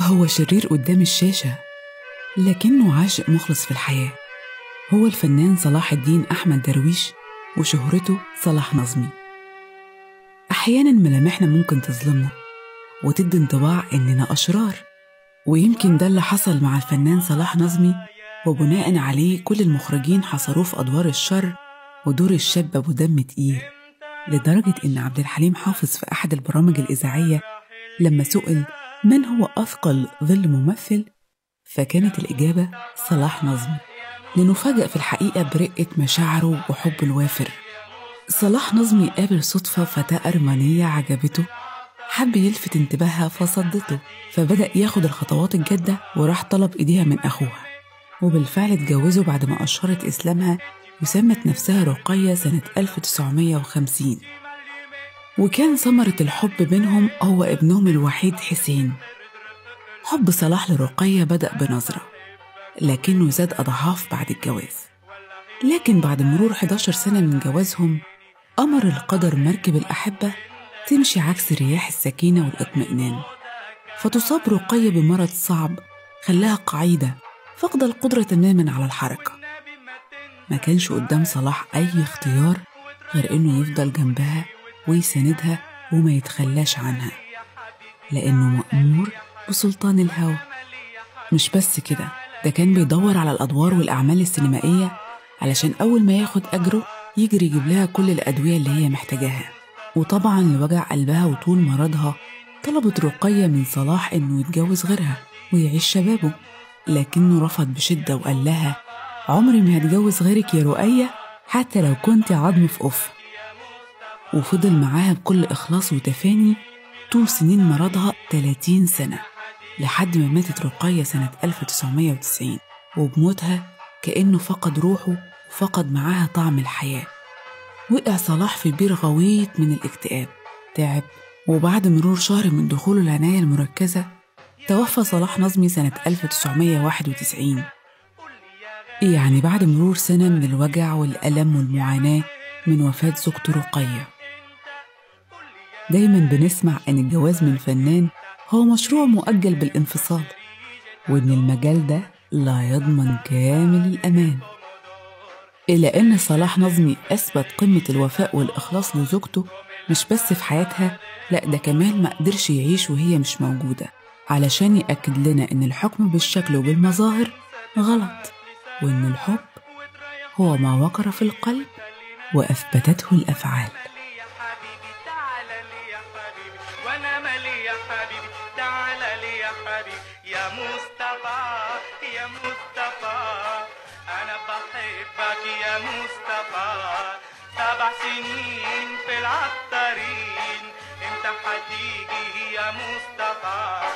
هو شرير قدام الشاشة لكنه عاشق مخلص في الحياة هو الفنان صلاح الدين أحمد درويش وشهرته صلاح نظمي أحيانا ملامحنا ممكن تظلمنا وتدي انطباع إننا أشرار ويمكن ده اللي حصل مع الفنان صلاح نظمي وبناء عليه كل المخرجين حصروه في أدوار الشر ودور الشاب أبو دم تقيل لدرجة إن عبد الحليم حافظ في أحد البرامج الإذاعية لما سئل من هو أثقل ظل ممثل فكانت الإجابة صلاح نظمي لنفاجأ في الحقيقة برقة مشاعره وحبه الوافر صلاح نظمي قابل صدفة فتاة أرمنية عجبته حب يلفت انتباهها فصدته فبدأ ياخد الخطوات الجادة وراح طلب إيديها من أخوها وبالفعل اتجوزوا بعد ما أشهرت إسلامها وسمت نفسها رقية سنة 1950 وكان ثمرة الحب بينهم هو ابنهم الوحيد حسين حب صلاح لرقية بدأ بنظرة لكنه زاد أضعاف بعد الجواز لكن بعد مرور 11 سنة من جوازهم أمر القدر مركب الأحبة تمشي عكس رياح السكينة والاطمئنان فتصاب رقية بمرض صعب خلاها قعيدة فقد القدرة تماما على الحركة ما كانش قدام صلاح أي اختيار غير إنه يفضل جنبها ويساندها وما يتخلاش عنها لأنه مأمور بسلطان الهوى مش بس كده ده كان بيدور على الأدوار والأعمال السينمائية علشان أول ما ياخد أجره يجري يجيب لها كل الأدوية اللي هي محتاجاها وطبعا لوجع قلبها وطول مرضها طلبت رقية من صلاح إنه يتجوز غيرها ويعيش شبابه لكنه رفض بشدة وقال لها عمري ما هتجوز غيرك يا رقية حتى لو كنت عظم في قف وفضل معاها بكل إخلاص وتفاني طول سنين مرضها 30 سنة لحد ما ماتت رقية سنة 1990 وبموتها كأنه فقد روحه وفقد معاها طعم الحياة وقع صلاح في بير غويط من الاكتئاب تعب وبعد مرور شهر من دخوله العناية المركزة توفى صلاح نظمي سنة 1991 يعني بعد مرور سنة من الوجع والألم والمعاناة من وفاة زوجته رقية دايما بنسمع أن الجواز من فنان هو مشروع مؤجل بالانفصال وإن المجال ده لا يضمن كامل الأمان إلا أن صلاح نظمي أثبت قمة الوفاء والإخلاص لزوجته مش بس في حياتها لأ ده كمان ما قدرش يعيش وهي مش موجودة علشان يأكد لنا إن الحكم بالشكل وبالمظاهر غلط وإن الحب هو ما وقر في القلب وأثبتته الأفعال يا حبيبي تعالى لي يا حبيبي وانا مالي يا حبيبي تعالى لي يا حبيبي يا مصطفى يا مصطفى انا بحبك يا مصطفى سبع سنين في العطارين انت هتيجي يا مصطفى